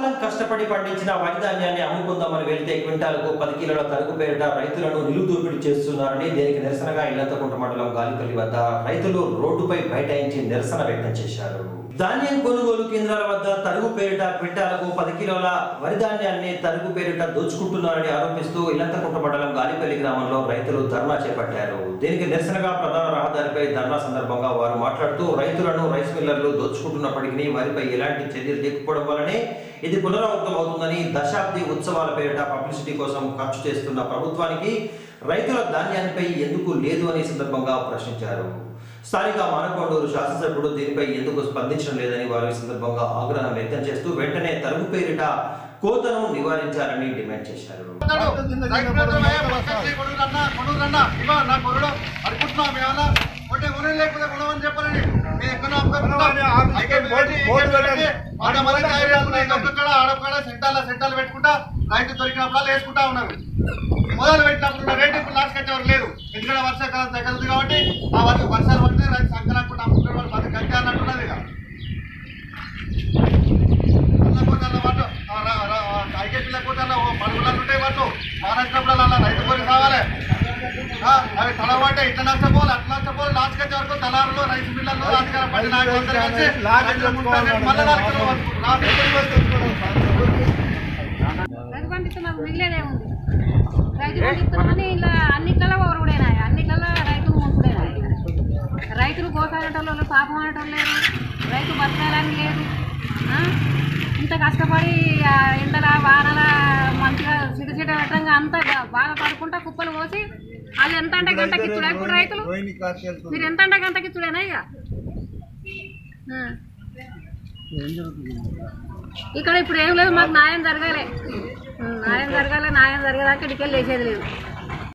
కాలం కష్టపడి పండించిన వరి ధాన్యాన్ని అమ్ముకుందామని వెళ్తే క్వింటాలకు పది కిలోల తరుగు పేరిట రైతులను నిలుదోపిడి చేస్తున్నారని దీనికి నిరసనగా ఇల్లంతకుంట మండలం గాలిపల్లి వద్ద రైతులు రోడ్డుపై బైఠాయించి నిరసన వ్యక్తం చేశారు ధాన్యం కొనుగోలు కేంద్రాల వద్ద తరుగు పేరిట క్వింటాలకు పది కిలోల వరి ధాన్యాన్ని తరుగు పేరిట దోచుకుంటున్నారని ఆరోపిస్తూ ఇల్లంతకుంట మండలం గాలిపల్లి గ్రామంలో రైతులు ధర్నా చేపట్టారు దీనికి నిరసనగా ప్రధాన రహదారిపై ధర్నా సందర్భంగా వారు మాట్లాడుతూ రైతులను రైస్ మిల్లర్లు దోచుకుంటున్నప్పటికీ వారిపై ఎలాంటి చర్యలు లేకపోవడం వల్లనే ఇది పునరావృతం అవుతుందని దశాబ్ది ఉత్సవాల పేరిట పబ్లిసిటీ కోసం ఖర్చు చేస్తున్న ప్రభుత్వానికి రైతుల ధాన్యానిపై ఎందుకు లేదు అనే సందర్భంగా ప్రశ్నించారు స్థానిక మానకొండూరు శాసనసభ్యుడు దీనిపై ఎందుకు స్పందించడం లేదని వారు ఈ సందర్భంగా ఆగ్రహం వ్యక్తం చేస్తూ వెంటనే తరుగు పేరిట కోతను నివారించాలని డిమాండ్ చేశారు సెంటాలు పెట్టుకుంటా రైతు దొరికినప్పుడు వేసుకుంటా ఉన్నారు మొదలు పెట్టినప్పుడు రేటు ఇప్పుడు లాస్ట్ కట్టేవారు లేదు ఎందుకంటే వర్షాకాలం తగ్గదు కాబట్టి ఆ వర్షం వర్షాలు పడితే రైతు సంక్రాంతి అమ్ముకుంటారు వాళ్ళు పది గంట అన్నట్టున్నది ఇక పిల్ల కోటాల వాళ్ళు ఐకేపీల కోటాల పరుగులలో ఉంటాయి వాళ్ళు మానేసినప్పుడు అలా రైతు కొని కావాలి ఆ, అవి తలవాటే ఇట్లా నష్టపోవాలి అట్లా నష్టపోవాలి లాస్ట్ వచ్చే వరకు తలారులో రైతు మిల్లల్లో అధికారం పడి నాయకులు అందరూ కలిసి రైతులు ముందుకు మళ్ళీ నాలుగు కిలో వరకు లాస్ట్ రైతు పండిస్తున్నారు మిగిలేదే ఉంది రైతు పండిస్తున్నామని ఇలా అన్నిట్లలో ఓరుడేనా అన్నిట్లలో రైతులు ముందుడేనా రైతులు కోసాడేటోళ్ళు పాపం ఆడటం లేదు రైతు బతకాలని లేదు ఆ? ఇంత కష్టపడి ఆ ఎండల వానల మంచిగా సిడిసిట పెట్టంగా అంతా గా- బాధపడుకుంటా కుప్పలు పోసి వాళ్ళు ఎంత అంటే గంటకి ఇచ్చుడా ఇప్పుడు రైతులు మీరు ఎంత అంటే గంటకి ఇచ్చుడేనా ఇక ఆ. ఇక్కడ ఇప్పుడు ఏం లేదు మాకు న్యాయం జరగాలి న్యాయం జరగాలి న్యాయం జరగదాకా ఇక్కడికి వెళ్ళి వేసేది లేదు